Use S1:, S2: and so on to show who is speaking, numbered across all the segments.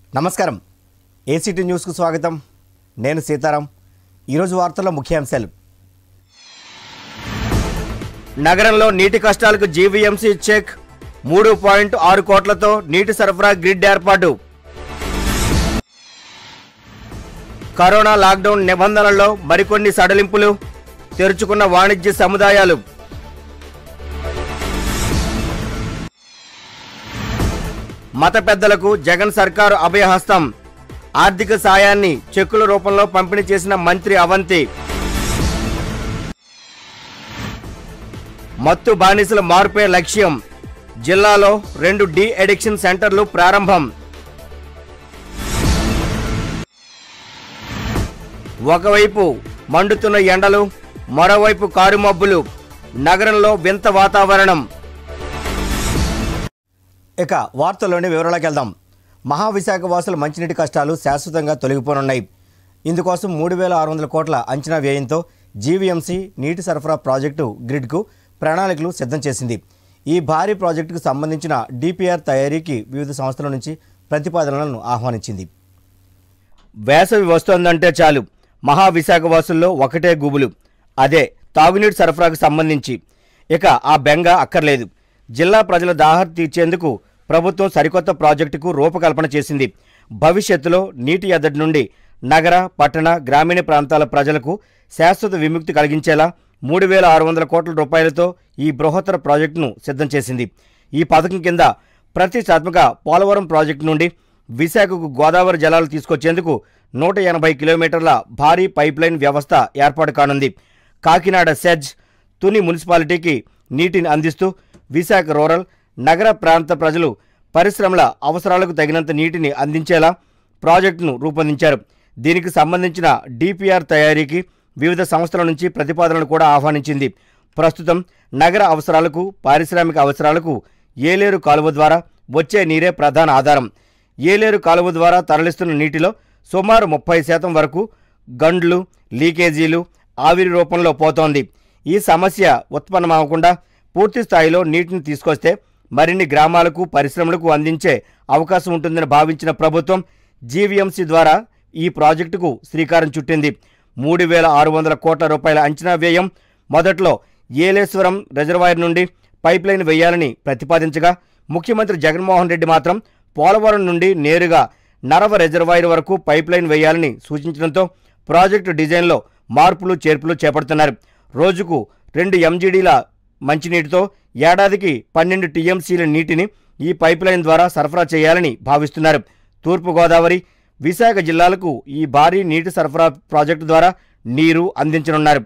S1: నమస్కారం ఏసీటీ న్యూస్కు స్వాగతం నేను సీతారాం ఈరోజు వార్తల్లో ముఖ్యాంశాలు నగరంలో నీటి కష్టాలకు జీవీఎంసీ చెక్ మూడు పాయింట్ ఆరు కోట్లతో నీటి సరఫరా గ్రిడ్ ఏర్పాటు కరోనా లాక్డౌన్ నిబంధనల్లో మరికొన్ని సడలింపులు తెరుచుకున్న వాణిజ్య సముదాయాలు మత పెద్దలకు జగన్ సర్కారు అభయహస్తం ఆర్థిక సాయాన్ని చెక్కుల రూపంలో పంపిణీ చేసిన మంత్రి అవంతి మత్తు బానిసల మార్పే లక్ష్యం జిల్లాలో రెండు డి అడిక్షన్ సెంటర్లు ప్రారంభం ఒకవైపు మండుతున్న ఎండలు మరోవైపు కారుమబ్బులు నగరంలో వింత వాతావరణం ఇక వార్తల్లోని వివరాలకు వెళ్దాం మహావిశాఖ వాసుల మంచినీటి కష్టాలు శాశ్వతంగా తొలగిపోనున్నాయి ఇందుకోసం మూడు వేల ఆరు వందల కోట్ల అంచనా వ్యయంతో జీవీఎంసీ నీటి సరఫరా ప్రాజెక్టు గ్రిడ్కు ప్రణాళికలు సిద్ధం చేసింది ఈ భారీ ప్రాజెక్టుకు సంబంధించిన డిపిఆర్ తయారీకి వివిధ సంస్థల నుంచి ప్రతిపాదనలను ఆహ్వానించింది వేసవి వస్తోందంటే చాలు మహావిశాఖ వాసుల్లో ఒకటే గుబులు అదే తాగునీటి సరఫరాకు సంబంధించి ఇక ఆ బెంగ అక్కర్లేదు జిల్లా ప్రజల దాహర్ తీర్చేందుకు ప్రభుత్వం సరికొత్త ప్రాజెక్టుకు రూపకల్పన చేసింది భవిష్యత్తులో నీటి ఎద్దడి నుండి నగర పట్టణ గ్రామీణ ప్రాంతాల ప్రజలకు శాశ్వత విముక్తి కలిగించేలా మూడు వేల ఆరు వందల కోట్ల రూపాయలతో ఈ బృహత్తర ప్రాజెక్టును సిద్ధం చేసింది ఈ పథకం కింద ప్రతిష్టాత్మక పోలవరం ప్రాజెక్టు నుండి విశాఖకు గోదావరి జలాలు తీసుకొచ్చేందుకు నూట ఎనభై కిలోమీటర్ల భారీ పైప్లైన్ వ్యవస్థ ఏర్పాటు కానుంది కాకినాడ సెజ్ తుని మున్సిపాలిటీకి నీటిని అందిస్తూ విశాఖ రూరల్ నగర ప్రాంత ప్రజలు పరిశ్రమల అవసరాలకు తగినంత నీటిని అందించేలా ప్రాజెక్టును రూపొందించారు దీనికి సంబంధించిన డిపిఆర్ తయారీకి వివిధ సంస్థల నుంచి ప్రతిపాదనలు కూడా ఆహ్వానించింది ప్రస్తుతం నగర అవసరాలకు పారిశ్రామిక అవసరాలకు ఏలేరు కాలువ ద్వారా వచ్చే నీరే ప్రధాన ఆధారం ఏలేరు కాలువ ద్వారా తరలిస్తున్న నీటిలో సుమారు ముప్పై శాతం వరకు గండ్లు లీకేజీలు ఆవిరి రూపంలో పోతోంది ఈ సమస్య ఉత్పన్నమవకుండా పూర్తి స్థాయిలో నీటిని తీసుకొస్తే మరిన్ని గ్రామాలకు పరిశ్రమలకు అందించే అవకాశం ఉంటుందని భావించిన ప్రభుత్వం జీవీఎంసీ ద్వారా ఈ ప్రాజెక్టుకు శ్రీకారం చుట్టింది మూడు వేల ఆరు వందల కోట్ల రూపాయల అంచనా వ్యయం మొదట్లో ఏలేశ్వరం రిజర్వాయర్ నుండి పైప్లైన్ వేయాలని ప్రతిపాదించగా ముఖ్యమంత్రి జగన్మోహన్ రెడ్డి మాత్రం పోలవరం నుండి నేరుగా నరవ రిజర్వాయర్ వరకు పైప్లైన్ వేయాలని సూచించడంతో ప్రాజెక్టు డిజైన్లో మార్పులు చేర్పులు చేపడుతున్నారు రోజుకు రెండు ఎంజీడీల మంచినీటితో ఏడాదికి పన్నెండు టీఎంసీల నీటిని ఈ పైప్లైన్ ద్వారా సరఫరా చేయాలని భావిస్తున్నారు తూర్పుగోదావరి విశాఖ జిల్లాలకు ఈ భారీ నీటి సరఫరా ప్రాజెక్టు ద్వారా నీరు అందించనున్నారు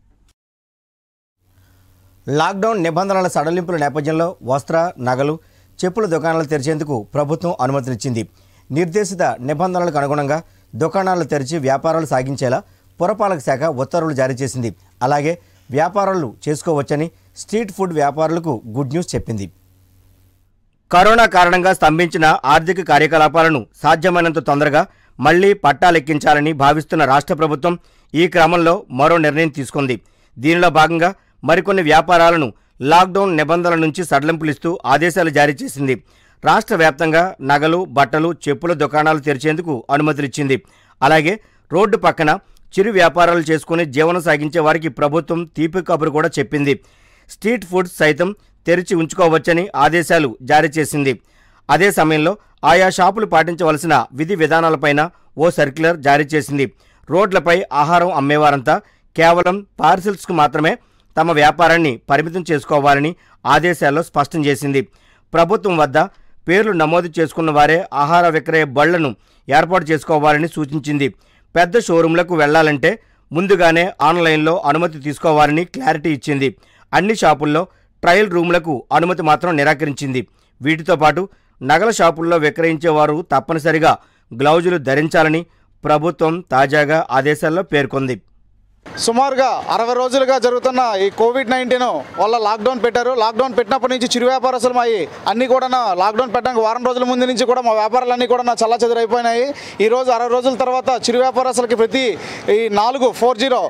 S1: లాక్డౌన్ నిబంధనల సడలింపుల నేపథ్యంలో వస్త్ర నగలు చెప్పుల దుకాణాలు తెరిచేందుకు ప్రభుత్వం అనుమతినిచ్చింది నిర్దేశిత నిబంధనలకు అనుగుణంగా దుకాణాలు తెరిచి వ్యాపారాలు సాగించేలా పురపాలక శాఖ ఉత్తర్వులు జారీ చేసింది అలాగే వ్యాపారాలు చేసుకోవచ్చని స్ట్రీట్ ఫుడ్ వ్యాపారులకు గుడ్ న్యూస్ చెప్పింది కరోనా కారణంగా స్తంభించిన ఆర్థిక కార్యకలాపాలను సాధ్యమైనంత తొందరగా మళ్లీ పట్టాలెక్కించాలని భావిస్తున్న రాష్ట్ర ప్రభుత్వం ఈ క్రమంలో మరో నిర్ణయం తీసుకుంది దీనిలో భాగంగా మరికొన్ని వ్యాపారాలను లాక్డౌన్ నిబంధనల నుంచి సడలింపులిస్తూ ఆదేశాలు జారీ చేసింది రాష్ట్ర వ్యాప్తంగా నగలు బట్టలు చెప్పుల దుకాణాలు తెరిచేందుకు అనుమతులిచ్చింది అలాగే రోడ్డు పక్కన చిరు వ్యాపారాలు చేసుకుని జీవనం సాగించే వారికి ప్రభుత్వం తీపి కబురు కూడా చెప్పింది స్ట్రీట్ ఫుడ్స్ సైతం తెరిచి ఉంచుకోవచ్చని ఆదేశాలు జారీ చేసింది అదే సమయంలో ఆయా షాపులు పాటించవలసిన విధి విధానాలపైన ఓ సర్క్యులర్ జారీ చేసింది రోడ్లపై ఆహారం అమ్మేవారంతా కేవలం పార్సిల్స్కు మాత్రమే తమ వ్యాపారాన్ని పరిమితం చేసుకోవాలని ఆదేశాల్లో స్పష్టం చేసింది ప్రభుత్వం వద్ద పేర్లు నమోదు చేసుకున్న వారే ఆహార విక్రయ బళ్లను ఏర్పాటు చేసుకోవాలని సూచించింది పెద్ద షోరూంలకు వెళ్లాలంటే ముందుగానే ఆన్లైన్లో అనుమతి తీసుకోవాలని క్లారిటీ ఇచ్చింది అన్ని షాపుల్లో ట్రయల్ రూమ్లకు అనుమతి మాత్రం నిరాకరించింది వీటితో పాటు నగల షాపుల్లో విక్రయించేవారు తప్పనిసరిగా గ్లౌజులు ధరించాలని ప్రభుత్వం తాజాగా ఆదేశాల్లో పేర్కొంది
S2: సుమారుగా అరవై రోజులుగా జరుగుతున్న ఈ కోవిడ్ నైన్టీన్ వల్ల లాక్డౌన్ పెట్టారు లాక్డౌన్ పెట్టినప్పటి నుంచి చిరు వ్యాపారస్తులు మా అన్నీ కూడా లాక్డౌన్ పెట్టడానికి వారం రోజుల ముందు నుంచి కూడా మా వ్యాపారాలన్నీ కూడా చల్ల చెదరైపోయినాయి ఈ రోజు అరవై రోజుల తర్వాత చిరు వ్యాపారస్తులకి ప్రతి ఈ నాలుగు four zero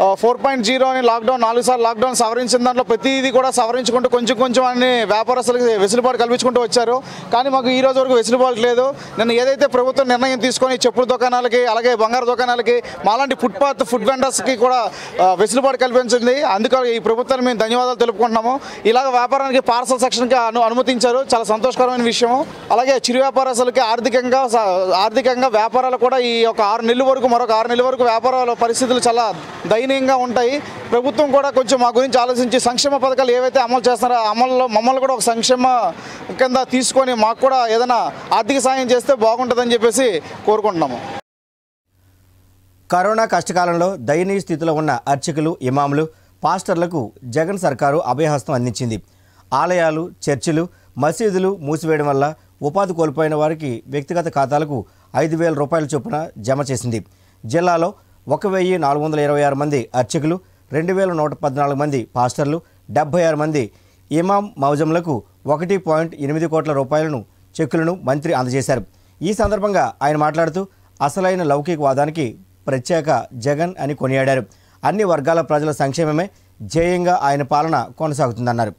S2: four point zero అని లాక్డౌన్ నాలుగు సార్లు లాక్డౌన్ సవరించిన దాంట్లో ప్రతిదీ కూడా సవరించుకుంటూ కొంచెం కొంచెం అన్ని వ్యాపారస్తులకి వెసులుబాటు కల్పించుకుంటూ వచ్చారు కానీ మాకు ఈ రోజు వరకు వెసులుబాటు లేదు నేను ఏదైతే ప్రభుత్వం నిర్ణయం తీసుకొని చెప్పుల దుకాణాలకి అలాగే బంగారు దుకాణాలకి మాలాంటి ఫుట్పాత్ ఫుడ్ వెండర్స్కి కూడా ఆ, వెసులుబాటు కల్పించింది అందుకే ఈ ప్రభుత్వాన్ని మేము ధన్యవాదాలు తెలుపుకుంటున్నాము ఇలాగ వ్యాపారానికి పార్సల్ సెక్షన్కి అను అనుమతించారు చాలా సంతోషకరమైన విషయం అలాగే చిరు వ్యాపారస్తులకి ఆర్థికంగా స- ఆర్థికంగా వ్యాపారాలు కూడా ఈ యొక్క ఆరు నెలల వరకు మరొక ఆరు నెలల వరకు వ్యాపారాల పరిస్థితులు చాలా దయనీయంగా ఉంటాయి ప్రభుత్వం కూడా కొంచెం మా గురించి ఆలోచించి సంక్షేమ పథకాలు ఏవైతే అమలు చేస్తున్నారో ఆ అమల్లో మమ్మల్ని కూడా ఒక సంక్షేమ కింద తీసుకొని మాకు కూడా ఏదైనా ఆర్థిక సాయం చేస్తే బాగుంటుందని చెప్పేసి కోరుకుంటున్నాము
S1: కరోనా కష్టకాలంలో దయనీయ స్థితిలో ఉన్న అర్చకులు ఇమాములు పాస్టర్లకు జగన్ సర్కారు అభయహస్తం అందించింది ఆలయాలు చర్చిలు మసీదులు మూసివేయడం వల్ల ఉపాధి కోల్పోయిన వారికి వ్యక్తిగత ఖాతాలకు ఐదు వేల రూపాయల చొప్పున జమ చేసింది జిల్లాలో ఒక వెయ్యి నాలుగు వందల ఇరవై ఆరు మంది అర్చకులు రెండు వేల నూట పద్నాలుగు మంది పాస్టర్లు డెబ్బై ఆరు మంది ఇమాం మౌజంలకు ఒకటి పాయింట్ ఎనిమిది కోట్ల రూపాయలను చెక్కులను మంత్రి అందజేశారు ఈ సందర్భంగా ఆయన మాట్లాడుతూ అసలైన లౌకికవాదానికి ప్రత్యేక జగన్ అని కొనియాడారు అన్ని వర్గాల ప్రజల సంక్షేమమే ధ్యేయంగా ఆయన పాలన కొనసాగుతుందన్నారు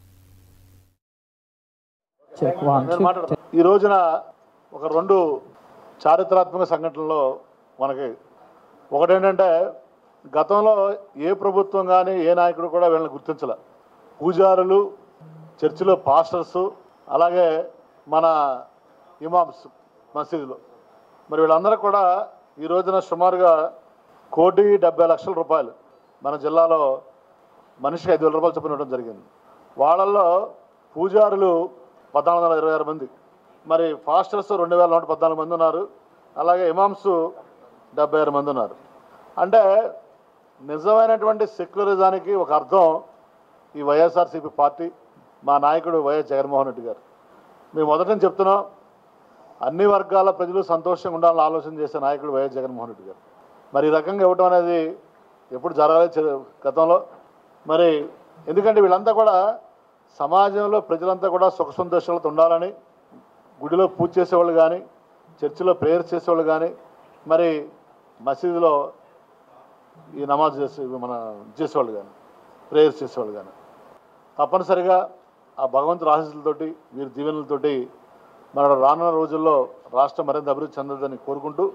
S3: Check one, two,
S4: ఈ రోజున ఒక రెండు చారిత్రాత్మక సంఘటనలు మనకి ఒకటేంటంటే గతంలో ఏ ప్రభుత్వం కానీ ఏ నాయకుడు కూడా వీళ్ళని గుర్తించలే పూజారులు చర్చిలో పాస్టర్స్ అలాగే మన ఇమామ్స్ మసీదులు మరి వీళ్ళందరూ కూడా ఈ రోజున సుమారుగా కోటి డెబ్బై లక్షల రూపాయలు మన జిల్లాలో మనిషికి ఐదు వేల రూపాయలు చొప్పున ఇవ్వడం జరిగింది వాళ్ళల్లో పూజారులు పద్నాలుగు వందల ఇరవై ఆరు మంది మరి ఫాస్టర్స్ రెండు వేల నూట పద్నాలుగు మంది ఉన్నారు అలాగే ఇమామ్స్ డెబ్బై ఆరు మంది ఉన్నారు అంటే నిజమైనటువంటి సెక్యులరిజానికి ఒక అర్థం ఈ వైఎస్ఆర్సీపీ పార్టీ మా నాయకుడు వైఎస్ జగన్మోహన్ రెడ్డి గారు మేము మొదట నుంచి చెప్తున్నాం అన్ని వర్గాల ప్రజలు సంతోషంగా ఉండాలని ఆలోచన చేసే నాయకుడు వైఎస్ జగన్మోహన్ రెడ్డి గారు మరి ఈ రకంగా ఇవ్వటం అనేది ఎప్పుడు జరగలేదు చ- గతంలో మరి ఎందుకంటే వీళ్ళంతా కూడా సమాజంలో ప్రజలంతా కూడా సుఖ సంతోషాలతో ఉండాలని గుడిలో పూజ చేసేవాళ్ళు కానీ చర్చిలో ప్రేయర్ చేసేవాళ్ళు కానీ మరి మసీదులో ఈ నమాజ్ చేసే మన చేసేవాళ్ళు కానీ ప్రేయర్స్ చేసేవాళ్ళు కానీ తప్పనిసరిగా ఆ భగవంతుడి ఆశీస్సులతోటి వీరి దీవెనలతోటి మన రానున్న రోజుల్లో రాష్ట్రం మరింత అభివృద్ధి చెందదని కోరుకుంటూ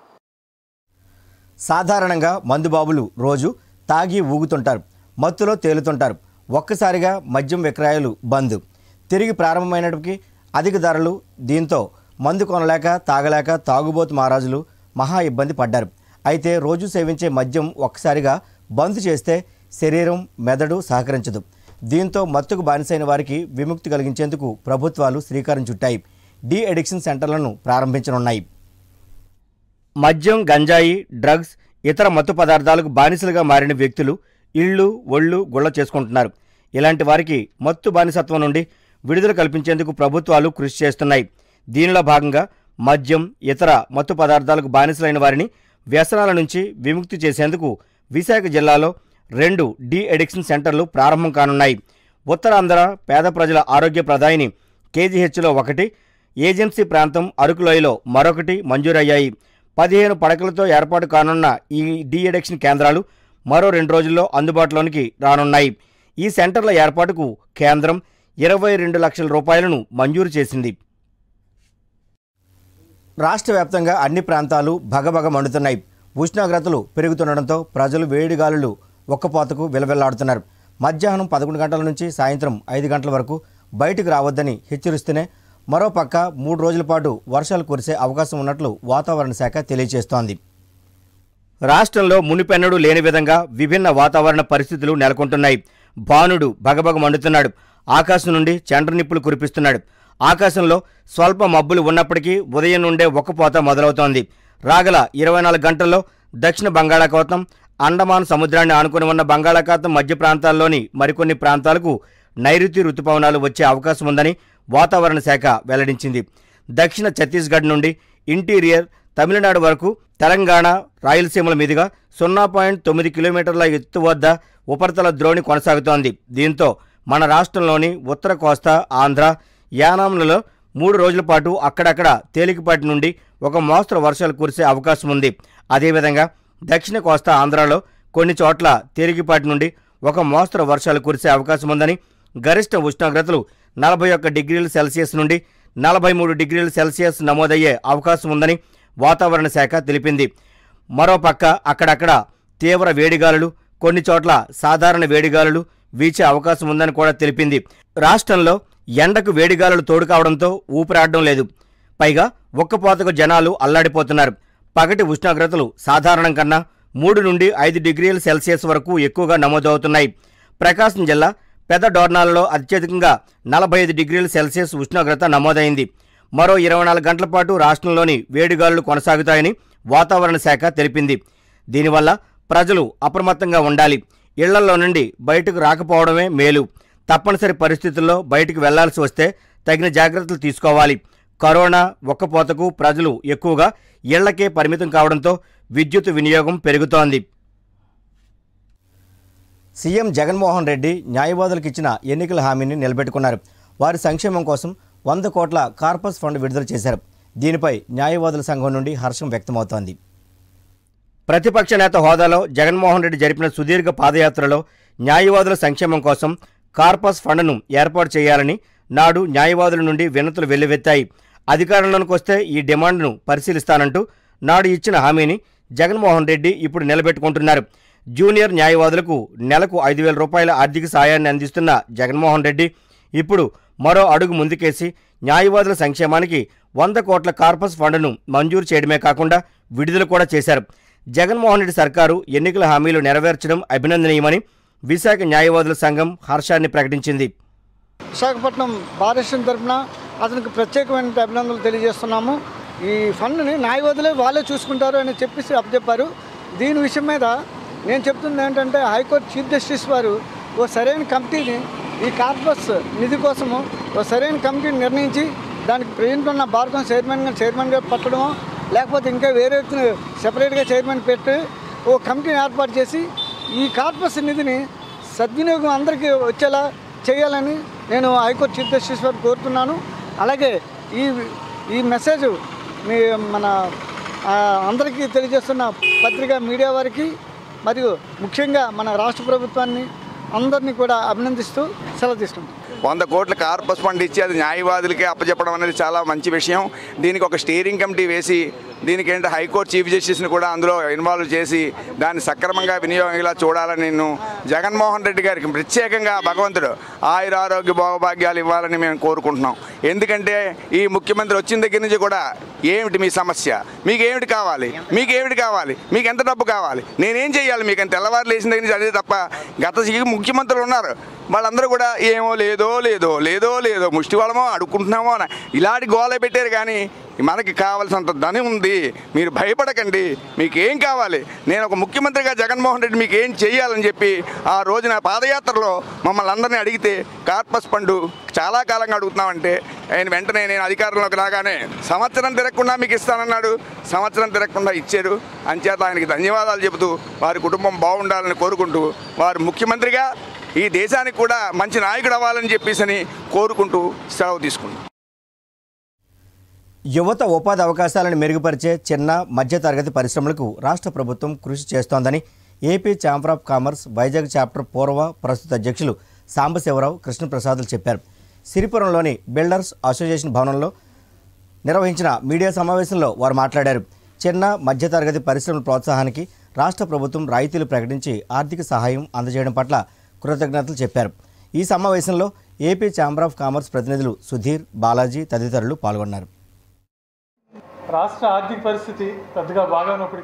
S1: సాధారణంగా మందుబాబులు రోజు తాగి ఊగుతుంటారు మత్తులో తేలుతుంటారు ఒక్కసారిగా మద్యం విక్రయాలు బంద్ తిరిగి ప్రారంభమైనప్పటికీ అధిక ధరలు దీంతో మందు కొనలేక తాగలేక తాగుబోతు మహారాజులు మహా ఇబ్బంది పడ్డారు అయితే రోజు సేవించే మద్యం ఒక్కసారిగా బంద్ చేస్తే శరీరం మెదడు సహకరించదు దీంతో మత్తుకు బానిసైన వారికి విముక్తి కలిగించేందుకు ప్రభుత్వాలు శ్రీకారం చుట్టాయి డీ అడిక్షన్ సెంటర్లను ప్రారంభించనున్నాయి మద్యం గంజాయి డ్రగ్స్ ఇతర మత్తు పదార్థాలకు బానిసలుగా మారిన వ్యక్తులు ఇళ్ళు ఒళ్ళు గుళ్ళ చేసుకుంటున్నారు ఇలాంటి వారికి మత్తు బానిసత్వం నుండి విడుదల కల్పించేందుకు ప్రభుత్వాలు కృషి చేస్తున్నాయి దీనిలో భాగంగా మద్యం ఇతర మత్తు పదార్థాలకు బానిసలైన వారిని వ్యసనాల నుంచి విముక్తి చేసేందుకు విశాఖ జిల్లాలో రెండు డీ అడిక్షన్ సెంటర్లు ప్రారంభం కానున్నాయి ఉత్తరాంధ్ర పేద ప్రజల ఆరోగ్య ప్రదాయిని కేజీహెచ్లో ఒకటి ఏజెన్సీ ప్రాంతం అరకులోయలో మరొకటి మంజూరయ్యాయి పదిహేను పడకలతో ఏర్పాటు కానున్న ఈ డీ అడిక్షన్ కేంద్రాలు మరో రెండు రోజుల్లో అందుబాటులోనికి రానున్నాయి ఈ సెంటర్ల ఏర్పాటుకు కేంద్రం ఇరవై రెండు లక్షల రూపాయలను మంజూరు చేసింది రాష్ట్ర వ్యాప్తంగా అన్ని ప్రాంతాలు భగభగ మండుతున్నాయి ఉష్ణోగ్రతలు పెరుగుతుండడంతో ప్రజలు వేడిగాలులు ఒక్కపోతకు విలవిల్లాడుతున్నారు మధ్యాహ్నం పదకొండు గంటల నుంచి సాయంత్రం ఐదు గంటల వరకు బయటకు రావద్దని హెచ్చరిస్తూనే మరోపక్క మూడు రోజుల పాటు వర్షాలు కురిసే అవకాశం ఉన్నట్లు వాతావరణ శాఖ తెలియజేస్తోంది రాష్ట్రంలో మునిపెన్నడూ లేని విధంగా విభిన్న వాతావరణ పరిస్థితులు నెలకొంటున్నాయి భానుడు భగభగ మండుతున్నాడు ఆకాశం నుండి చండ్ర నిప్పులు కురిపిస్తున్నాడు ఆకాశంలో స్వల్ప మబ్బులు ఉన్నప్పటికీ ఉదయం నుండే ఒక్కపోత మొదలవుతోంది రాగల ఇరవై నాలుగు గంటల్లో దక్షిణ బంగాళాఖాతం అండమాన్ సముద్రాన్ని ఆనుకుని ఉన్న బంగాళాఖాతం మధ్య ప్రాంతాల్లోని మరికొన్ని ప్రాంతాలకు నైరుతి రుతుపవనాలు వచ్చే అవకాశం ఉందని వాతావరణ శాఖ వెల్లడించింది దక్షిణ ఛత్తీస్గఢ్ నుండి ఇంటీరియర్ తమిళనాడు వరకు తెలంగాణ రాయలసీమల మీదుగా సున్నా పాయింట్ తొమ్మిది కిలోమీటర్ల ఎత్తు వద్ద ఉపరితల ద్రోణి కొనసాగుతోంది దీంతో మన రాష్ట్రంలోని ఉత్తర కోస్తా ఆంధ్ర యానాంలలో మూడు రోజుల పాటు అక్కడక్కడ తేలికపాటి నుండి ఒక మోస్తరు వర్షాలు కురిసే అవకాశం ఉంది అదేవిధంగా దక్షిణ కోస్తా ఆంధ్రాలో కొన్ని చోట్ల తేలికపాటి నుండి ఒక మోస్తరు వర్షాలు కురిసే అవకాశం ఉందని గరిష్ట ఉష్ణోగ్రతలు నలభై ఒక్క డిగ్రీల సెల్సియస్ నుండి నలభై మూడు డిగ్రీల సెల్సియస్ నమోదయ్యే అవకాశం ఉందని వాతావరణ శాఖ తెలిపింది మరోపక్క అక్కడక్కడ తీవ్ర వేడిగాలులు కొన్ని చోట్ల సాధారణ వేడిగాలులు వీచే అవకాశం ఉందని కూడా తెలిపింది రాష్ట్రంలో ఎండకు వేడిగాలులు తోడు కావడంతో ఊపిరాడడం లేదు పైగా ఒక్కపోతకు జనాలు అల్లాడిపోతున్నారు పగటి ఉష్ణోగ్రతలు సాధారణం కన్నా మూడు నుండి ఐదు డిగ్రీల సెల్సియస్ వరకు ఎక్కువగా నమోదవుతున్నాయి ప్రకాశం జిల్లా పెద్ద డోర్నాలలో అత్యధికంగా నలభై ఐదు డిగ్రీల సెల్సియస్ ఉష్ణోగ్రత నమోదైంది మరో ఇరవై నాలుగు గంటల పాటు రాష్ట్రంలోని వేడిగాలులు కొనసాగుతాయని వాతావరణ శాఖ తెలిపింది దీనివల్ల ప్రజలు అప్రమత్తంగా ఉండాలి ఇళ్లలో నుండి బయటకు రాకపోవడమే మేలు తప్పనిసరి పరిస్థితుల్లో బయటకు వెళ్లాల్సి వస్తే తగిన జాగ్రత్తలు తీసుకోవాలి కరోనా ఒక్కపోతకు ప్రజలు ఎక్కువగా ఇళ్లకే పరిమితం కావడంతో విద్యుత్ వినియోగం పెరుగుతోంది సీఎం జగన్మోహన్ రెడ్డి న్యాయవాదులకు ఇచ్చిన ఎన్నికల హామీని నిలబెట్టుకున్నారు వారి సంక్షేమం కోసం వంద కోట్ల కార్పస్ ఫండ్ విడుదల చేశారు దీనిపై న్యాయవాదుల సంఘం నుండి హర్షం వ్యక్తమవుతోంది ప్రతిపక్ష నేత హోదాలో జగన్మోహన్ రెడ్డి జరిపిన సుదీర్ఘ పాదయాత్రలో న్యాయవాదుల సంక్షేమం కోసం కార్పస్ ఫండ్ను ఏర్పాటు చేయాలని నాడు న్యాయవాదుల నుండి వినతులు వెల్లువెత్తాయి అధికారంలోకి వస్తే ఈ డిమాండ్ను పరిశీలిస్తానంటూ నాడు ఇచ్చిన హామీని జగన్మోహన్ రెడ్డి ఇప్పుడు నిలబెట్టుకుంటున్నారు జూనియర్ న్యాయవాదులకు నెలకు ఐదు వేల రూపాయల ఆర్థిక సాయాన్ని అందిస్తున్న జగన్మోహన్ రెడ్డి ఇప్పుడు మరో అడుగు ముందుకేసి న్యాయవాదుల సంక్షేమానికి వంద కోట్ల కార్పస్ ఫండ్ను మంజూరు చేయడమే కాకుండా విడుదల కూడా చేశారు జగన్మోహన్ రెడ్డి సర్కారు ఎన్నికల హామీలు నెరవేర్చడం అభినందనీయమని విశాఖ న్యాయవాదుల సంఘం హర్షాన్ని ప్రకటించింది
S3: విశాఖపట్నం భారతదేశం తరఫున అతనికి ప్రత్యేకమైన అభినందనలు తెలియజేస్తున్నాము ఈ ఫండ్ని న్యాయవాదులే వాళ్ళే చూసుకుంటారు అని చెప్పేసి అప్పచెప్పారు దీని విషయం మీద నేను చెప్తుంది ఏంటంటే హైకోర్టు చీఫ్ జస్టిస్ వారు ఓ సరైన కమిటీని ఈ కార్పస్ నిధి కోసము ఓ సరైన కమిటీని నిర్ణయించి దానికి ప్రెజెంట్ ఉన్న భారతం చైర్మన్గా చైర్మన్గా పట్టడమో లేకపోతే ఇంకా వేరే వ్యక్తిని సెపరేట్గా చైర్మన్ పెట్టి ఓ కమిటీని ఏర్పాటు చేసి ఈ కార్పస్ నిధిని సద్వినియోగం అందరికీ వచ్చేలా చేయాలని నేను హైకోర్టు చీఫ్ జస్టిస్ వారు కోరుతున్నాను అలాగే ఈ ఈ మెసేజ్ మీ మన ఆ, అందరికీ తెలియజేస్తున్న పత్రికా మీడియా వారికి మరియు ముఖ్యంగా మన రాష్ట్ర ప్రభుత్వాన్ని అందరినీ కూడా అభినందిస్తూ సెలవు తీసుకుంటాం
S5: వంద కోట్ల కార్పస్ ఫండ్ ఇచ్చి అది న్యాయవాదులకి అప్పచెప్పడం అనేది చాలా మంచి విషయం దీనికి ఒక స్టీరింగ్ కమిటీ వేసి దీనికి ఏంటంటే హైకోర్టు చీఫ్ జస్టిస్ని కూడా అందులో ఇన్వాల్వ్ చేసి దాన్ని సక్రమంగా వినియోగంగా చూడాలని నేను జగన్మోహన్ రెడ్డి గారికి ప్రత్యేకంగా భగవంతుడు ఆయుర ఆరోగ్య భోగభాగ్యాలు ఇవ్వాలని మేము కోరుకుంటున్నాం ఎందుకంటే ఈ ముఖ్యమంత్రి వచ్చిన దగ్గర నుంచి కూడా ఏమిటి మీ సమస్య మీకు ఏమిటి కావాలి మీకు ఏమిటి కావాలి మీకు ఎంత డబ్బు కావాలి నేనేం చేయాలి మీకు అని తెల్లవారు లేచిన దగ్గర నుంచి అదే తప్ప గత ఈ ముఖ్యమంత్రులు ఉన్నారు వాళ్ళందరూ కూడా ఏమో లేదో లేదో లేదో లేదో ముష్టి వాళ్ళమో అడుక్కుంటున్నామో అని ఇలాంటి గోల పెట్టారు కానీ మనకి కావాల్సినంత ధనం ఉంది మీరు భయపడకండి మీకు ఏం కావాలి నేను ఒక ముఖ్యమంత్రిగా జగన్మోహన్ రెడ్డి మీకు ఏం చేయాలని చెప్పి ఆ రోజున పాదయాత్రలో మమ్మల్ని అందరినీ అడిగితే కార్పస్ పండు చాలా కాలంగా అడుగుతున్నామంటే ఆయన వెంటనే నేను అధికారంలోకి రాగానే సంవత్సరం తిరగకుండా మీకు ఇస్తానన్నాడు సంవత్సరం తిరగకుండా ఇచ్చారు అంచేత ఆయనకి ధన్యవాదాలు చెబుతూ వారి కుటుంబం బాగుండాలని కోరుకుంటూ వారు ముఖ్యమంత్రిగా ఈ దేశానికి కూడా మంచి నాయకుడు అవ్వాలని చెప్పేసి అని కోరుకుంటూ సెలవు తీసుకుంటాం
S1: యువత ఉపాధి అవకాశాలను మెరుగుపరిచే చిన్న మధ్యతరగతి పరిశ్రమలకు రాష్ట్ర ప్రభుత్వం కృషి చేస్తోందని AP chamber of commerce Vizag chapter పూర్వ ప్రస్తుత అధ్యక్షులు సాంబశివరావు కృష్ణప్రసాద్లు చెప్పారు సిరిపురంలోని బిల్డర్స్ అసోసియేషన్ భవనంలో నిర్వహించిన మీడియా సమావేశంలో వారు మాట్లాడారు చిన్న మధ్యతరగతి పరిశ్రమల ప్రోత్సాహానికి రాష్ట్ర ప్రభుత్వం రాయితీలు ప్రకటించి ఆర్థిక సహాయం అందజేయడం పట్ల కృతజ్ఞతలు చెప్పారు ఈ సమావేశంలో ఏపీ ఛాంబర్ ఆఫ్ కామర్స్ ప్రతినిధులు సుధీర్ బాలాజీ తదితరులు పాల్గొన్నారు
S6: రాష్ట్ర ఆర్థిక పరిస్థితి పెద్దగా బాగా ఉన్నప్పటికీ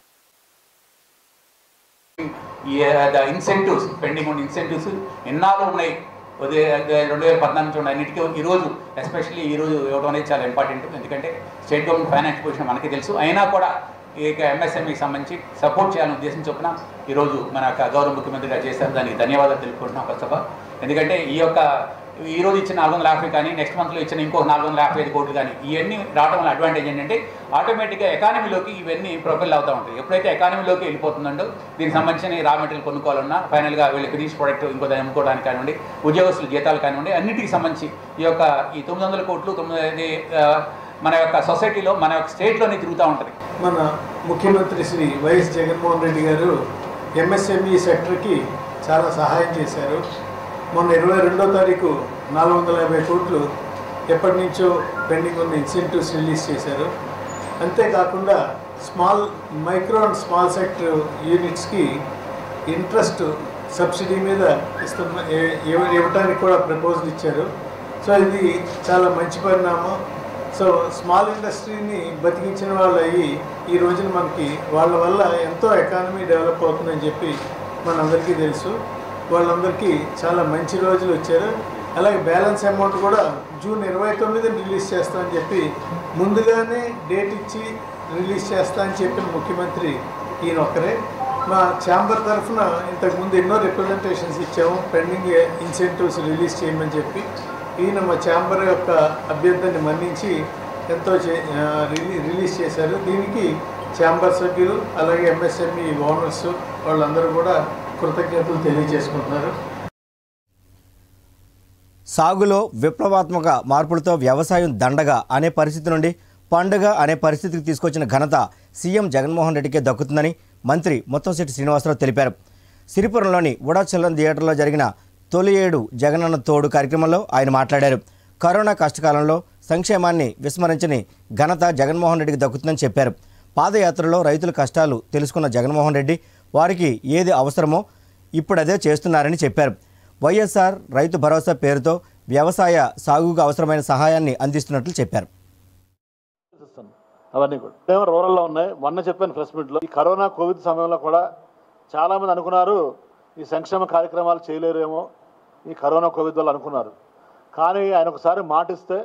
S7: ద ఇన్సెంటివ్స్ పెండింగ్ ఉన్న ఇన్సెంటివ్స్ ఎన్నాళ్ళు ఉన్నాయి ఉదయ రెండు వేల పద్నాలుగు నుంచి ఉన్నాయి అన్నిటికీ ఈరోజు ఎస్పెషల్లీ ఈరోజు ఇవ్వడం అనేది చాలా ఇంపార్టెంట్ ఎందుకంటే స్టేట్ గవర్నమెంట్ ఫైనాన్స్ పొజిషన్ మనకి తెలుసు అయినా కూడా ఈ యొక్క ఎంఎస్ఎంఈకి సంబంధించి సపోర్ట్ చేయాలని ఉద్దేశం చొప్పున ఈరోజు మన యొక్క గౌరవ ముఖ్యమంత్రి గారు చేశారు దానికి ధన్యవాదాలు తెలుపుకుంటున్నాం ఫస్ట్ ఆఫ్ ఆల్ ఎందుకంటే ఈ యొక్క ఈ రోజు ఇచ్చిన నాలుగు వందల యాభై కానీ నెక్స్ట్ మంత్లో ఇచ్చిన ఇంకో నాలుగు వందల యాభై ఐదు కోట్లు కానీ ఇవన్నీ రావడం వల్ల అడ్వాంటేజ్ ఏంటంటే ఆటోమేటిక్గా ఎకానమీలోకి ఇవన్నీ ప్రొఫైల్ అవుతూ ఉంటాయి ఎప్పుడైతే ఎకానమీలోకి వెళ్ళిపోతుందో దీనికి సంబంధించిన రా మెటీరియల్ కొనుక్కోవాలన్నా ఫైనల్గా వీళ్ళు ఫినిష్ ప్రోడక్ట్ ఇంకో దాన్ని అమ్ముకోవడానికి కానివ్వండి ఉద్యోగస్తుల జీతాలు కానివ్వండి అన్నిటికి సంబంధించి ఈ యొక్క ఈ తొమ్మిది వందల కోట్లు తొమ్మిది ఆ, మన యొక్క సొసైటీలో మన యొక్క స్టేట్లోనే తిరుగుతూ ఉంటుంది
S6: మన ముఖ్యమంత్రి శ్రీ వైఎస్ జగన్మోహన్ రెడ్డి గారు ఎంఎస్ఎంఈ సెక్టర్కి చాలా సహాయం చేశారు మొన్న ఇరవై రెండో తారీఖు నాలుగు వందల యాభై కోట్లు ఎప్పటి నుంచో పెండింగ్ ఉన్న ఇన్సెంటివ్స్ రిలీజ్ చేశారు అంతేకాకుండా small micro and small sector యూనిట్స్కి ఇంట్రెస్ట్ సబ్సిడీ మీద ఇస్తున్న ఏ- ఇవ్వ- ఇవ్వడానికి కూడా ప్రపోజల్ ఇచ్చారు సో ఇది చాలా మంచి పరిణామం సో స్మాల్ ఇండస్ట్రీని బతికించిన వాళ్ళు అయ్యి ఈ రోజున మనకి వాళ్ళ వల్ల ఎంతో ఎకానమీ డెవలప్ అవుతుందని చెప్పి మనందరికీ తెలుసు వాళ్ళందరికీ చాలా మంచి రోజులు వచ్చారు అలాగే బ్యాలెన్స్ అమౌంట్ కూడా జూన్ ఇరవై తొమ్మిది రిలీజ్ చేస్తామని చెప్పి ముందుగానే డేట్ ఇచ్చి రిలీజ్ చేస్తా అని చెప్పిన ముఖ్యమంత్రి ఈయన ఒక్కరే మా ఛాంబర్ తరఫున ఇంతకుముందు ఎన్నో రిప్రజెంటేషన్స్ ఇచ్చాము పెండింగ్ ఇన్సెంటివ్స్ రిలీజ్ చేయమని చెప్పి ఈయన మా ఛాంబర్ యొక్క అభ్యర్థిని మన్నించి ఎంతో చే- ఆ, రిలీ రిలీజ్ చేశారు దీనికి ఛాంబర్ సభ్యులు అలాగే ఎంఎస్ఎంఈ ఓనర్స్ వాళ్ళందరూ కూడా కృతజ్ఞతలు తెలియజేసుకుంటున్నారు
S1: సాగులో విప్లవాత్మక మార్పులతో వ్యవసాయం దండగా అనే పరిస్థితి నుండి పండుగ అనే పరిస్థితికి తీసుకొచ్చిన ఘనత సీఎం జగన్మోహన్ రెడ్డికే దక్కుతుందని మంత్రి ముత్తంశెట్టి శ్రీనివాసరావు తెలిపారు సిరిపురంలోని ఉడాచల్లం థియేటర్లో జరిగిన తొలి ఏడు జగనన్న తోడు కార్యక్రమంలో ఆయన మాట్లాడారు కరోనా కష్టకాలంలో సంక్షేమాన్ని విస్మరించని ఘనత జగన్మోహన్ రెడ్డికి దక్కుతుందని చెప్పారు పాదయాత్రలో రైతుల కష్టాలు తెలుసుకున్న జగన్మోహన్ రెడ్డి వారికి ఏది అవసరమో ఇప్పుడదే చేస్తున్నారని చెప్పారు వైఎస్ఆర్ రైతు భరోసా పేరుతో వ్యవసాయ సాగుకు అవసరమైన సహాయాన్ని అందిస్తున్నట్లు చెప్పారు
S4: ఇస్తాను అవన్నీ కూడా ఏమో రూరల్లో ఉన్నాయి మొన్న చెప్పాను ప్రెస్ మీట్లో ఈ కరోనా కోవిడ్ సమయంలో కూడా చాలామంది అనుకున్నారు ఈ సంక్షేమ కార్యక్రమాలు చేయలేరేమో ఈ కరోనా కోవిడ్ వల్ల అనుకున్నారు కానీ ఆయన ఒకసారి మాట ఇస్తే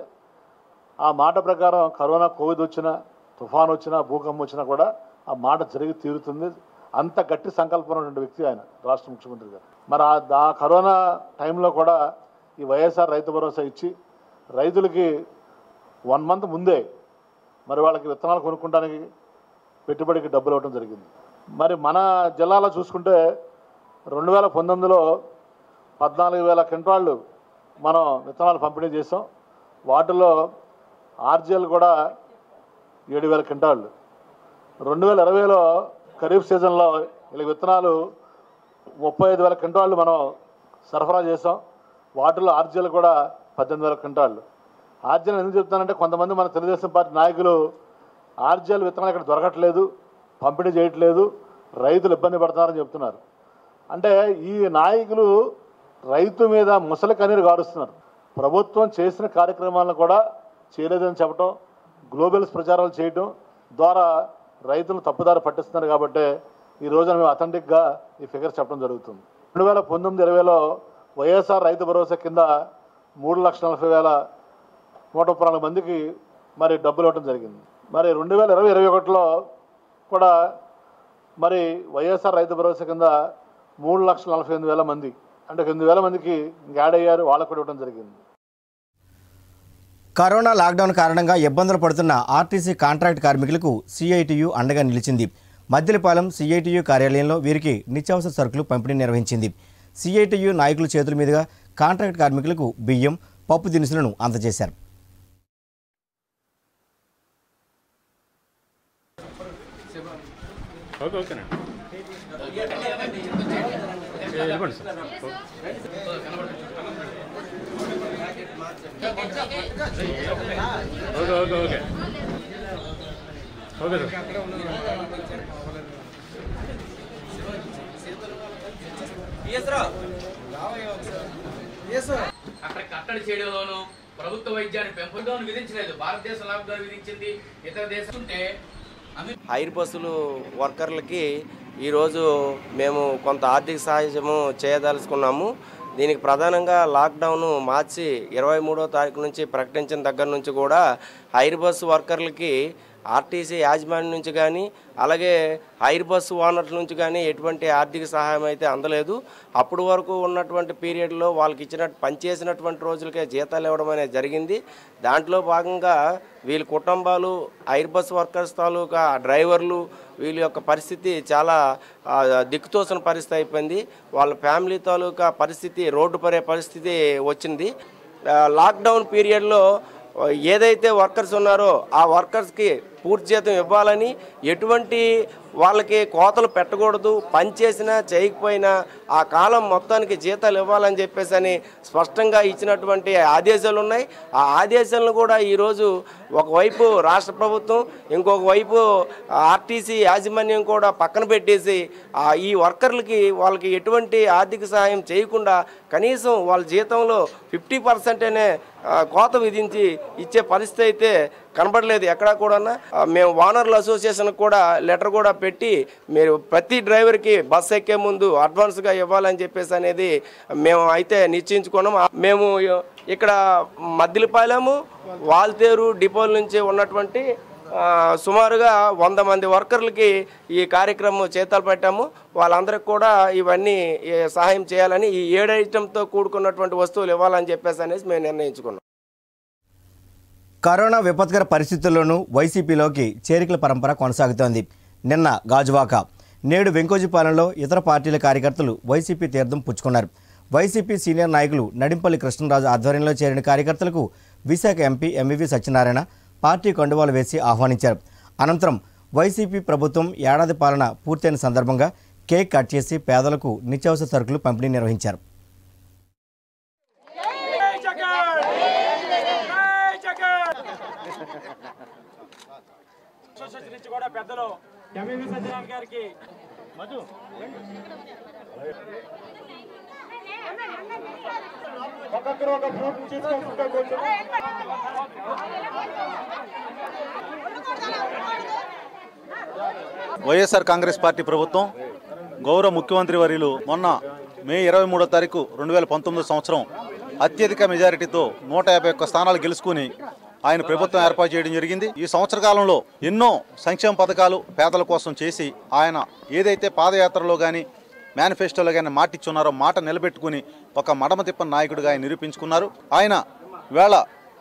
S4: ఆ మాట ప్రకారం కరోనా కోవిడ్ వచ్చినా తుఫాన్ వచ్చినా భూకంపం వచ్చినా కూడా ఆ మాట జరిగి తీరుతుంది అంత గట్టి సంకల్పం ఉన్నటువంటి వ్యక్తి ఆయన రాష్ట్ర ముఖ్యమంత్రి గారు మరి ఆ ఆ కరోనా టైంలో కూడా ఈ వైఎస్ఆర్ రైతు భరోసా ఇచ్చి రైతులకి వన్ మంత్ ముందే మరి వాళ్ళకి విత్తనాలు కొనుక్కోవడానికి పెట్టుబడికి డబ్బులు ఇవ్వడం జరిగింది మరి మన జిల్లాలో చూసుకుంటే రెండు వేల పంతొమ్మిదిలో పద్నాలుగు వేల క్వింటాళ్ళు మనం విత్తనాలు పంపిణీ చేసాం వాటిలో ఆర్జీఎల్ కూడా ఏడు వేల క్వింటాళ్ళు రెండు వేల ఇరవైలో ఖరీఫ్ సీజన్లో వీళ్ళకి విత్తనాలు ముప్పై ఐదు వేల క్వింటాళ్ళు మనం సరఫరా చేసాం వాటిలో ఆర్జీఎల్ కూడా పద్దెనిమిది వేల క్వింటాళ్ళు ఆర్జీఎల్ ఎందుకు చెప్తానంటే కొంతమంది మన తెలుగుదేశం పార్టీ నాయకులు ఆర్జీఎల్ విత్తనాలు ఇక్కడ దొరకట్లేదు పంపిణీ చేయట్లేదు రైతులు ఇబ్బంది పడుతున్నారని చెప్తున్నారు అంటే ఈ నాయకులు రైతు మీద ముసలి కన్నీరు గారుస్తున్నారు ప్రభుత్వం చేసిన కార్యక్రమాలను కూడా చేయలేదని చెప్పడం గ్లోబల్స్ ప్రచారాలు చేయటం ద్వారా రైతులు తప్పుదారి పట్టిస్తున్నారు కాబట్టి ఈ రోజున మేము అథెంటిక్గా ఈ ఫిగర్స్ చెప్పడం జరుగుతుంది రెండు వేల పంతొమ్మిది ఇరవైలో వైఎస్ఆర్ రైతు భరోసా కింద మూడు లక్షల నలభై వేల నూట ముప్పై నాలుగు మందికి మరి డబ్బులు ఇవ్వడం జరిగింది మరి రెండు వేల ఇరవై ఇరవై ఒకటిలో కూడా మరి వైఎస్ఆర్ రైతు భరోసా కింద మూడు లక్షల నలభై ఎనిమిది వేల మంది అంటే ఎనిమిది వేల మందికి ఇంకా యాడ్ అయ్యారు వాళ్ళకు కూడా ఇవ్వడం జరిగింది
S1: కరోనా లాక్డౌన్ కారణంగా ఇబ్బందులు పడుతున్న ఆర్టీసీ కాంట్రాక్ట్ కార్మికులకు సిఐటియు అండగా నిలిచింది మద్దిలపాలెం సిఐటియు కార్యాలయంలో వీరికి నిత్యావసర సరుకులు పంపిణీ నిర్వహించింది సిఐటియు నాయకుల చేతుల మీదుగా కాంట్రాక్ట్ కార్మికులకు బియ్యం పప్పు దినుసులను అందజేశారు
S8: ఓకే ఓకేనండి వెళ్ళిపోండి sir okay okay okay okay sir
S9: అక్కడ కట్టడి చేయడంలోనూ ప్రభుత్వ వైద్యాన్ని పెంపుదోను విధించలేదు భారతదేశం లాక్డౌన్ విధించింది ఇతర దేశం ఉంటే అమె-
S10: హైర్ బస్సులు వర్కర్లకి ఈరోజు మేము కొంత ఆర్థిక సహాయము చేయదలుచుకున్నాము దీనికి ప్రధానంగా లాక్డౌన్ మార్చి ఇరవై మూడో తారీఖు నుంచి ప్రకటించిన దగ్గర నుంచి కూడా హైర్ బస్సు వర్కర్లకి ఆర్టీసీ యాజమాన్యం నుంచి కానీ అలాగే హైర్ బస్సు ఓనర్ల నుంచి కానీ ఎటువంటి ఆర్థిక సహాయం అయితే అందలేదు అప్పటి వరకు ఉన్నటువంటి పీరియడ్లో వాళ్ళకి ఇచ్చిన పనిచేసినటువంటి రోజులకే జీతాలు ఇవ్వడం అనేది జరిగింది దాంట్లో భాగంగా వీళ్ళ కుటుంబాలు హైర్ బస్ వర్కర్స్ తాలూకా డ్రైవర్లు వీళ్ళ యొక్క పరిస్థితి చాలా ఆ, దిక్కుతోసిన పరిస్థితి అయిపోయింది వాళ్ళ ఫ్యామిలీ తాలూకా పరిస్థితి రోడ్డు పడే పరిస్థితి వచ్చింది ఆ, లాక్డౌన్ పీరియడ్లో ఏదైతే వర్కర్స్ ఉన్నారో ఆ వర్కర్స్కి పూర్తి జీతం ఇవ్వాలని ఎటువంటి వాళ్ళకి కోతలు పెట్టకూడదు పని చేసినా చేయకపోయినా ఆ కాలం మొత్తానికి జీతాలు ఇవ్వాలని చెప్పేసి అని స్పష్టంగా ఇచ్చినటువంటి ఆదేశాలు ఉన్నాయి ఆ ఆదేశాలను కూడా ఈరోజు ఒకవైపు రాష్ట్ర ప్రభుత్వం ఇంకొక వైపు ఆర్టీసీ యాజమాన్యం కూడా పక్కన పెట్టేసి ఆ ఈ వర్కర్లకి వాళ్ళకి ఎటువంటి ఆర్థిక సహాయం చేయకుండా కనీసం వాళ్ళ జీతంలో ఫిఫ్టీ పర్సెంట్ అనే ఆ, కోత విధించి ఇచ్చే పరిస్థితి అయితే కనబడలేదు ఎక్కడా కూడా మేము వానర్ల అసోసియేషన్ కూడా లెటర్ కూడా పెట్టి మీరు ప్రతి డ్రైవర్కి బస్ ఎక్కే ముందు అడ్వాన్స్గా ఇవ్వాలని చెప్పేసి అనేది మేము అయితే నిశ్చయించుకున్నాం ఆ- మేము ఇక్కడ మద్దిలపాలెము వాల్తేరు డిపోల నుంచి ఉన్నటువంటి ఆ, సుమారుగా వంద మంది వర్కర్లకి ఈ కార్యక్రమం చేతాలు పెట్టాము వాళ్ళందరికి కూడా ఇవన్నీ ఏ, సహాయం చేయాలని ఈ ఏడు ఐటెంతో కూడుకున్నటువంటి వస్తువులు ఇవ్వాలని చెప్పేసి అనేసి మేము నిర్ణయించుకున్నాం
S1: కరోనా విపత్కర పరిస్థితుల్లోనూ వైసీపీలోకి చేరికల పరంపర కొనసాగుతోంది నిన్న గాజువాక నేడు వెంకోజీపాలెంలో ఇతర పార్టీల కార్యకర్తలు వైసీపీ తీర్థం పుచ్చుకున్నారు వైసీపీ సీనియర్ నాయకులు నడింపల్లి కృష్ణరాజు ఆధ్వర్యంలో చేరిన కార్యకర్తలకు Visakha MP MVV Satyanarayana party కండువాలు వేసి ఆహ్వానించారు అనంతరం వైసీపీ ప్రభుత్వం ఏడాది పాలన పూర్తయిన సందర్భంగా కేక్ కట్ చేసి పేదలకు నిత్యావసర సరుకులు పంపిణీ నిర్వహించారు
S11: నుంచి కూడా పెద్దలు ఎంవివి సత్యనారాయణ గారికి ఒక్కొక్కరు ఒక ఫ్రూట్ తీసుకుంటే కొంచెం
S12: వైఎస్ఆర్ కాంగ్రెస్ పార్టీ ప్రభుత్వం గౌరవ ముఖ్యమంత్రి వర్యులు మొన్న మే ఇరవై మూడో తారీఖు రెండు వేల పంతొమ్మిదో సంవత్సరం అత్యధిక మెజారిటీతో నూట యాభై ఒక్క స్థానాలు గెలుచుకుని ఆయన ప్రభుత్వం ఏర్పాటు చేయడం జరిగింది ఈ సంవత్సర కాలంలో ఎన్నో సంక్షేమ పథకాలు పేదల కోసం చేసి ఆయన ఏదైతే పాదయాత్రలో కానీ మేనిఫెస్టోలో కానీ మాటిచ్చున్నారో మాట నిలబెట్టుకుని ఒక మడమ తిప్పని నాయకుడిగా ఆయన నిరూపించుకున్నారు ఆయన వేళ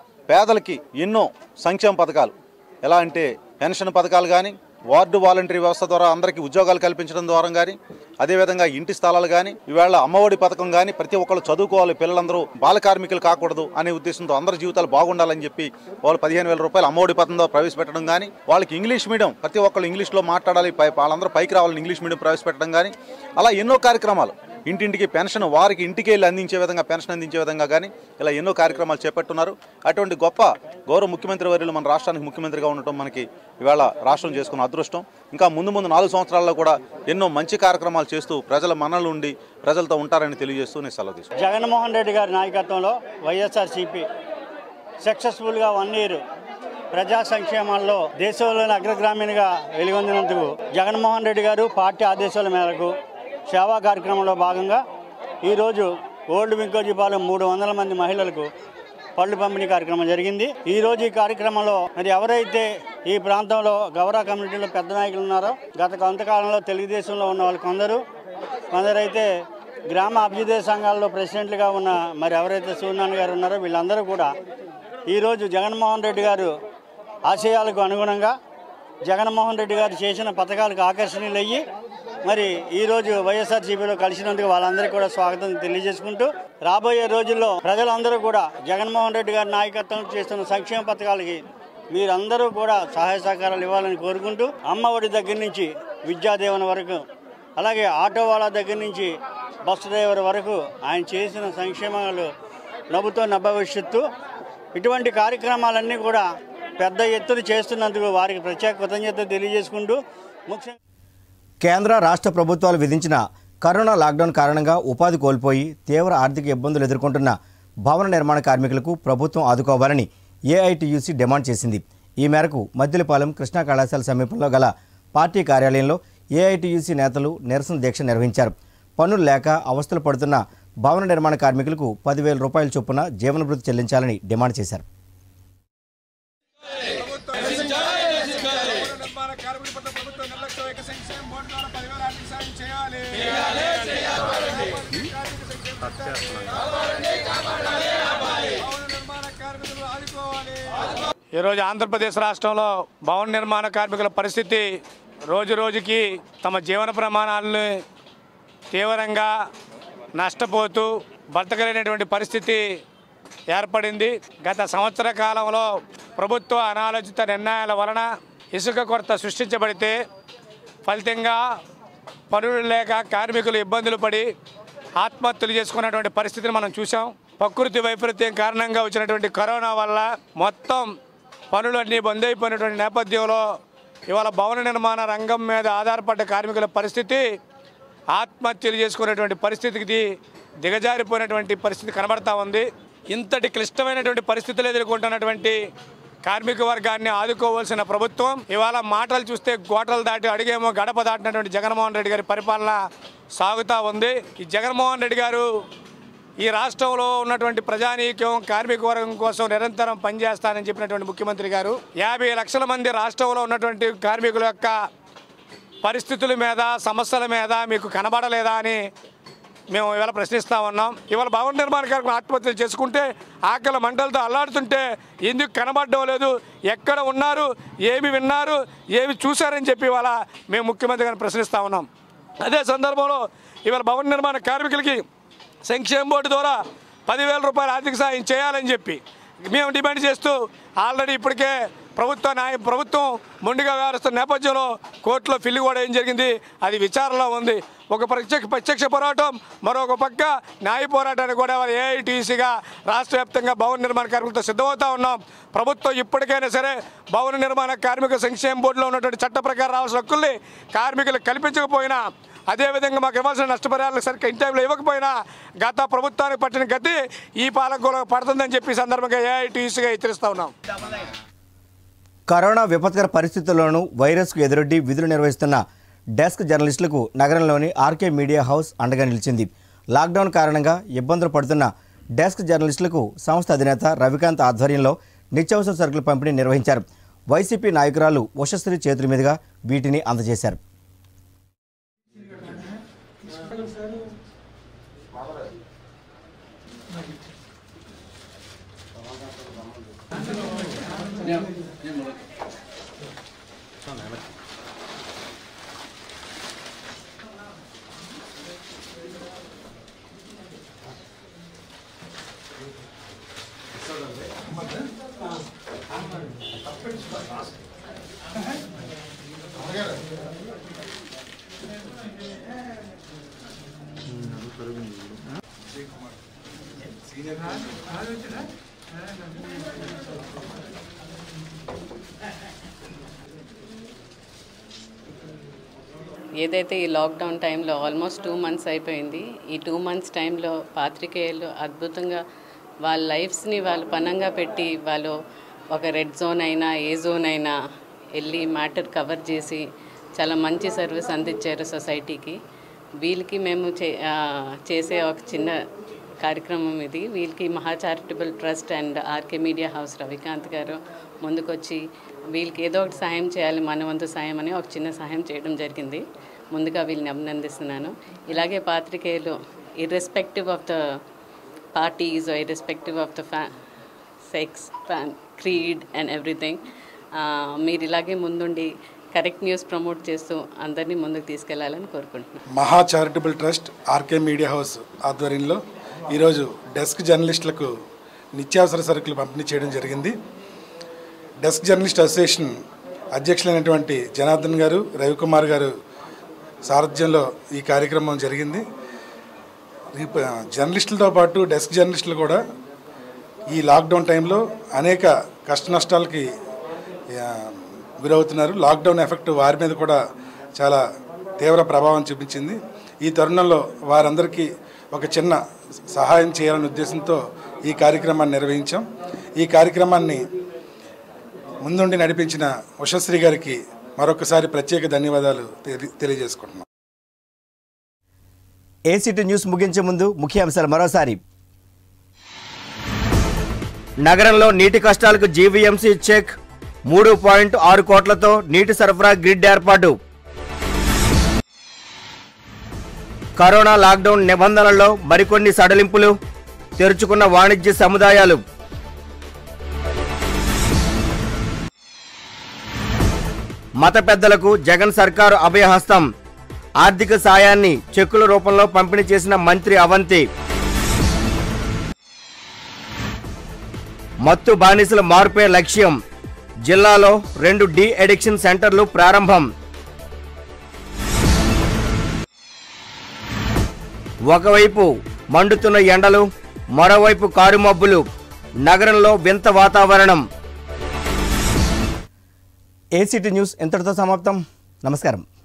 S12: పేదలకి ఎన్నో సంక్షేమ పథకాలు ఎలా అంటే పెన్షన్ పథకాలు కానీ వార్డు వాలంటరీ వ్యవస్థ ద్వారా అందరికీ ఉద్యోగాలు కల్పించడం ద్వారా కానీ అదేవిధంగా ఇంటి స్థలాలు కానీ ఈవేళ అమ్మఒడి పథకం కానీ ప్రతి ఒక్కళ్ళు చదువుకోవాలి పిల్లలందరూ బాల కార్మికులు కాకూడదు అనే ఉద్దేశంతో అందరి జీవితాలు బాగుండాలని చెప్పి వాళ్ళు పదిహేను వేల రూపాయలు అమ్మఒడి పథకంలో ప్రవేశపెట్టడం కానీ వాళ్ళకి ఇంగ్లీష్ మీడియం ప్రతి ఒక్కళ్ళు ఇంగ్లీష్లో మాట్లాడాలి పై- వాళ్ళందరూ పైకి రావాలని ఇంగ్లీష్ మీడియం ప్రవేశపెట్టడం కానీ అలా ఎన్నో కార్యక్రమాలు ఇంటింటికి పెన్షన్ వారికి ఇంటికి వెళ్ళి అందించే విధంగా పెన్షన్ అందించే విధంగా కానీ ఇలా ఎన్నో కార్యక్రమాలు చేపట్టున్నారు అటువంటి గొప్ప గౌరవ ముఖ్యమంత్రి వర్యులు మన రాష్ట్రానికి ముఖ్యమంత్రిగా ఉండటం మనకి ఇవాళ రాష్ట్రం చేసుకున్న అదృష్టం ఇంకా ముందు ముందు నాలుగు సంవత్సరాల్లో కూడా ఎన్నో మంచి కార్యక్రమాలు చేస్తూ ప్రజల మనలు ఉండి ప్రజలతో ఉంటారని తెలియజేస్తూ నేను సెలవు తీసుకుంటాను
S11: జగన్మోహన్ రెడ్డి గారి నాయకత్వంలో వైఎస్ఆర్సీపీ సక్సెస్ఫుల్గా వన్ ఇయర్ ప్రజా సంక్షేమాల్లో దేశంలోని అగ్రగ్రామీణగా వెలుగొందినందుకు జగన్మోహన్ రెడ్డి గారు పార్టీ ఆదేశాల మేరకు సేవా కార్యక్రమంలో భాగంగా ఈరోజు ఓల్డ్ వింకోజీపాలెం మూడు వందల మంది మహిళలకు పళ్ళు పంపిణీ కార్యక్రమం జరిగింది ఈ రోజు ఈ కార్యక్రమంలో మరి ఎవరైతే ఈ ప్రాంతంలో గౌరవ కమ్యూనిటీలో పెద్ద నాయకులు ఉన్నారో గత కొంతకాలంలో తెలుగుదేశంలో ఉన్న వాళ్ళు కొందరు కొందరైతే గ్రామ అభ్యుదయ సంఘాల్లో ప్రెసిడెంట్లుగా ఉన్న మరి ఎవరైతే సూర్యనారాయణ గారు ఉన్నారో వీళ్ళందరూ కూడా ఈరోజు జగన్మోహన్ రెడ్డి గారు ఆశయాలకు అనుగుణంగా జగన్మోహన్ రెడ్డి గారు చేసిన పథకాలకు ఆకర్షణీయులయ్యి మరి ఈరోజు వైఎస్ఆర్సీపీలో కలిసినందుకు వాళ్ళందరికీ కూడా స్వాగతం తెలియజేసుకుంటూ రాబోయే రోజుల్లో ప్రజలందరూ కూడా జగన్మోహన్ రెడ్డి గారి నాయకత్వం చేస్తున్న సంక్షేమ పథకాలకి మీరందరూ కూడా సహాయ సహకారాలు ఇవ్వాలని కోరుకుంటూ అమ్మ ఒడి దగ్గర నుంచి విద్యాదేవన వరకు అలాగే ఆటో వాళ్ళ దగ్గర నుంచి బస్ డ్రైవర్ వరకు ఆయన చేసిన సంక్షేమాలు నవ్వుతో నభవిష్యత్తు ఇటువంటి కార్యక్రమాలన్నీ కూడా పెద్ద ఎత్తున చేస్తున్నందుకు వారికి ప్రత్యేక కృతజ్ఞత తెలియజేసుకుంటూ ముఖ్యంగా
S1: కేంద్ర రాష్ట్ర ప్రభుత్వాలు విధించిన కరోనా లాక్డౌన్ కారణంగా ఉపాధి కోల్పోయి తీవ్ర ఆర్థిక ఇబ్బందులు ఎదుర్కొంటున్న భవన నిర్మాణ కార్మికులకు ప్రభుత్వం ఆదుకోవాలని ఏఐటియుసి డిమాండ్ చేసింది ఈ మేరకు మద్దిలపాలెం కృష్ణా కళాశాల సమీపంలో గల పార్టీ కార్యాలయంలో ఏఐటియుసి నేతలు నిరసన దీక్ష నిర్వహించారు పన్నులు లేక అవస్థలు పడుతున్న భవన నిర్మాణ కార్మికులకు పదివేల రూపాయల చొప్పున జీవనభృతి చెల్లించాలని డిమాండ్ చేశారు
S13: ఈరోజు ఆంధ్రప్రదేశ్ రాష్ట్రంలో భవన నిర్మాణ కార్మికుల పరిస్థితి రోజు రోజుకి తమ జీవన ప్రమాణాలను తీవ్రంగా నష్టపోతూ బతకలేనటువంటి పరిస్థితి ఏర్పడింది గత సంవత్సర కాలంలో ప్రభుత్వ అనాలోచిత నిర్ణయాల వలన ఇసుక కొరత సృష్టించబడితే ఫలితంగా పనులు లేక కార్మికులు ఇబ్బందులు పడి ఆత్మహత్యలు చేసుకున్నటువంటి పరిస్థితిని మనం చూసాం ప్రకృతి వైపరీత్యం కారణంగా వచ్చినటువంటి కరోనా వల్ల మొత్తం పనులు అన్నీ బంద్ అయిపోయినటువంటి నేపథ్యంలో ఇవాళ భవన నిర్మాణ రంగం మీద ఆధారపడ్డ కార్మికుల పరిస్థితి ఆత్మహత్యలు చేసుకునేటువంటి పరిస్థితికి దిగజారిపోయినటువంటి పరిస్థితి కనబడతా ఉంది ఇంతటి క్లిష్టమైనటువంటి పరిస్థితులు ఎదుర్కొంటున్నటువంటి కార్మిక వర్గాన్ని ఆదుకోవాల్సిన ప్రభుత్వం ఇవాళ మాటలు చూస్తే గోటలు దాటి అడిగేమో గడప దాటినటువంటి జగన్మోహన్ రెడ్డి గారి పరిపాలన సాగుతూ ఉంది ఈ జగన్మోహన్ రెడ్డి గారు ఈ రాష్ట్రంలో ఉన్నటువంటి ప్రజానీక్యం కార్మిక వర్గం కోసం నిరంతరం పనిచేస్తానని చెప్పినటువంటి ముఖ్యమంత్రి గారు యాభై లక్షల మంది రాష్ట్రంలో ఉన్నటువంటి కార్మికుల యొక్క పరిస్థితుల మీద సమస్యల మీద మీకు కనబడలేదా అని మేము ఇవాళ ప్రశ్నిస్తా ఉన్నాం ఇవాళ భవన నిర్మాణ కార్యక్రమం ఆత్మహత్యలు చేసుకుంటే ఆకలి మంటలతో అల్లాడుతుంటే ఎందుకు కనబడడం లేదు ఎక్కడ ఉన్నారు ఏమి విన్నారు ఏమి చూశారని చెప్పి ఇవాళ మేము ముఖ్యమంత్రి గారిని ప్రశ్నిస్తా ఉన్నాం అదే సందర్భంలో ఇవాళ భవన నిర్మాణ కార్మికులకి సంక్షేమ బోర్డు ద్వారా పదివేల రూపాయల ఆర్థిక సాయం చేయాలని చెప్పి మేము డిమాండ్ చేస్తూ ఆల్రెడీ ఇప్పటికే ప్రభుత్వ న్యాయ ప్రభుత్వం మొండిగా వ్యవహరిస్తున్న నేపథ్యంలో కోర్టులో ఫిల్లు కూడా ఏం జరిగింది అది విచారణలో ఉంది ఒక ప్రత్యక్ష ప్రత్యక్ష పోరాటం మరొక పక్క న్యాయ పోరాటానికి కూడా ఏఐటీసీగా రాష్ట్ర వ్యాప్తంగా భవన నిర్మాణ కార్మికులతో సిద్ధమవుతా ఉన్నాం ప్రభుత్వం ఇప్పటికైనా సరే భవన నిర్మాణ కార్మిక సంక్షేమ బోర్డులో ఉన్నటువంటి చట్ట ప్రకారం రావాల్సిన హక్కుల్ని కార్మికులకు కల్పించకపోయినా అదేవిధంగా మాకు ఇవ్వాల్సిన నష్టపరిహారాలు సరిగ్గా ఇన్ టైంలో ఇవ్వకపోయినా గత ప్రభుత్వానికి పట్టిన గతి ఈ పాలకులకు పడుతుందని చెప్పి ఈ సందర్భంగా ఏఐటీసీగా హెచ్చరిస్తా ఉన్నాం
S1: కరోనా విపత్కర పరిస్థితుల్లోనూ వైరస్కు ఎదురొడ్డి విధులు నిర్వహిస్తున్న డెస్క్ జర్నలిస్టులకు నగరంలోని ఆర్కే మీడియా హౌస్ అండగా నిలిచింది లాక్డౌన్ కారణంగా ఇబ్బందులు పడుతున్న డెస్క్ జర్నలిస్టులకు సంస్థ అధినేత రవికాంత్ ఆధ్వర్యంలో నిత్యావసర సరుకుల పంపిణీ నిర్వహించారు వైసీపీ నాయకురాలు ఉషశ్రీ చేతుల మీదుగా వీటిని అందజేశారు
S14: ఏదైతే ఈ లాక్డౌన్ టైంలో ఆల్మోస్ట్ టూ మంత్స్ అయిపోయింది ఈ టూ మంత్స్ టైంలో పాత్రికేయులు అద్భుతంగా వాళ్ళ లైఫ్స్ని వాళ్ళు పనంగా పెట్టి వాళ్ళు ఒక రెడ్ జోన్ అయినా ఏ జోన్ అయినా వెళ్ళి మ్యాటర్ కవర్ చేసి చాలా మంచి సర్వీస్ అందించారు సొసైటీకి వీళ్ళకి మేము చే ఆ, చేసే ఒక చిన్న కార్యక్రమం ఇది వీళ్ళకి Maha charitable trust and RK media house Ravikanth గారు ముందుకొచ్చి వీళ్ళకి ఏదో ఒకటి సాయం చేయాలి మన వంతు సాయం అని ఒక చిన్న సహాయం చేయడం జరిగింది ముందుగా వీళ్ళని అభినందిస్తున్నాను ఇలాగే పాత్రికేయులు irrespective of the parties irrespective of the ఫ్యా sex fan creed and everything మీరు ఇలాగే ముందుండి కరెక్ట్ న్యూస్ ప్రమోట్ చేస్తూ అందరినీ ముందుకు తీసుకెళ్లాలని కోరుకుంటున్నాను
S15: Maha charitable trust RK media house ఆధ్వర్యంలో ఈరోజు డెస్క్ జర్నలిస్టులకు నిత్యావసర సరుకులు పంపిణీ చేయడం జరిగింది డెస్క్ జర్నలిస్ట్ అసోసియేషన్ అధ్యక్షులైనటువంటి జనార్దన్ గారు రవికుమార్ గారు సారథ్యంలో ఈ కార్యక్రమం జరిగింది ఈ ప- జర్నలిస్టులతో పాటు డెస్క్ జర్నలిస్టులు కూడా ఈ లాక్డౌన్ టైంలో అనేక కష్ట నష్టాలకి ఆ, గురవుతున్నారు లాక్డౌన్ ఎఫెక్ట్ వారి మీద కూడా చాలా తీవ్ర ప్రభావం చూపించింది ఈ తరుణంలో వారందరికీ ఒక చిన్న సహాయం చేయాలనే ఉద్దేశంతో ఈ కార్యక్రమాన్ని నిర్వహించాం ఈ కార్యక్రమాన్ని ముందుండి నడిపించిన ఉషశ్రీ గారికి మరొకసారి ప్రత్యేక ధన్యవాదాలు తెలి- తెలియజేసుకుంటున్నాం
S1: ఏసీటీ న్యూస్ ముగించే ముందు ముఖ్య అంశాలు మరోసారి నగరంలో నీటి కష్టాలకు జీవీఎంసీ చెక్ మూడు పాయింట్ ఆరు కోట్లతో నీటి సరఫరా గ్రిడ్ ఏర్పాటు కరోనా లాక్డౌన్ నిబంధనల్లో మరికొన్ని సడలింపులు తెరుచుకున్న వాణిజ్య సముదాయాలు మత పెద్దలకు జగన్ సర్కారు అభయహస్తం ఆర్థిక సాయాన్ని చెక్కుల రూపంలో పంపిణీ చేసిన మంత్రి అవంతి మత్తు బానిసల మార్పే లక్ష్యం జిల్లాలో రెండు డి అడిక్షన్ సెంటర్లు ప్రారంభం ఒకవైపు మండుతున్న ఎండలు మరోవైపు కారుమబ్బులు నగరంలో వింత వాతావరణం ఏసీటీ న్యూస్ ఎంతటితో సమాప్తం నమస్కారం